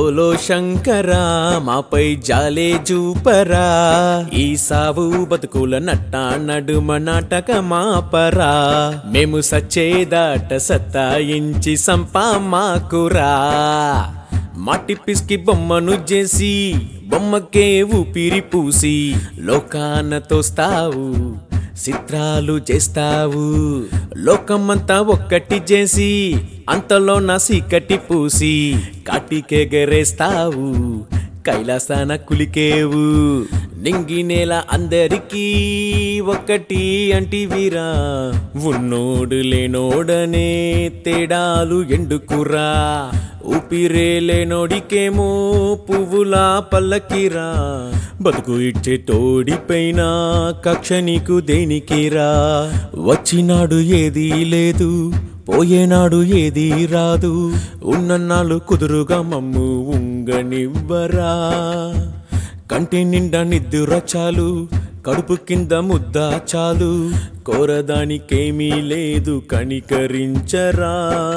బోలో శంకరా మాపై జాలే జూపరా ఈ సావు బతుకుల నట్ట నడుమ నాటక మాపరా మేము సచ్చేదాట సత్తాయించి సంపా మాకురా మట్టి పిసికి బొమ్మను చేసి బొమ్మకే ఊపిరి పూసి లోకాన తోస్తావు చిత్రాలు చేస్తావు లోకమంతా ఒక్కటి చేసి అంతలో నా సీకటి పూసి కాటికెగరేస్తావు కైలాసాన కులికేవు నింగి నేల అందరికీ ఒక్కటి అంటివిరా ఉన్నోడు లేనోడనే తేడాలు ఎండుకురా ఊపిరే లేనోడికేమో పువ్వులా పల్లకిరా బతుకు ఇచ్చే తోడిపైన కక్ష నీకు దేనికిరా వచ్చినాడు ఏదీ లేదు పోయేనాడు ఏదీ రాదు ఉన్నన్నాళ్ళు కుదురుగా మమ్ము ఉంగనివ్వరా కంటి నిండా నిద్దుర చాలు కడుపు కింద ముద్ద చాలు కోరదానికేమీ లేదు కనికరించరా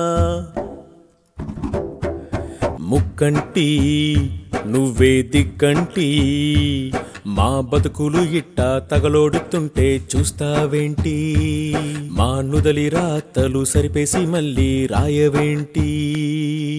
ముక్కంటి నువ్వే దిక్కంటి మా బతుకులు ఇట్టా తగలోడుతుంటే చూస్తావేంటి మా నుదలి రాతలు సరిపేసి మళ్ళీ రాయవేంటి